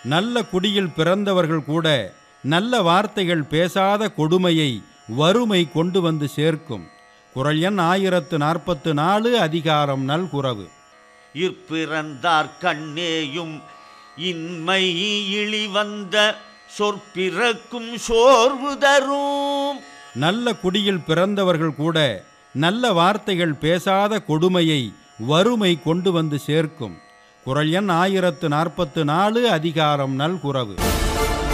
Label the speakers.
Speaker 1: நல்ல குடியில் பிறந்தவர்கள் கூட நல்ல வார்த்தைகள் பேசாத கொடுமையை வறுமை கொண்டு வந்து சேர்க்கும் குரல் எண் ஆயிரத்து நாற்பத்து நாலு அதிகாரம் நல்குறவு
Speaker 2: இற்பிறந்தார் கண்ணேயும் இன்மை இழிவந்த சொற்பிறக்கும் சோர்வு தரும்
Speaker 1: நல்ல குடியில் பிறந்தவர்கள் கூட நல்ல வார்த்தைகள் பேசாத கொடுமையை வறுமை கொண்டு வந்து சேர்க்கும் குரல் எண் ஆயிரத்து நாற்பத்து நாலு அதிகாரம் நல்குறவு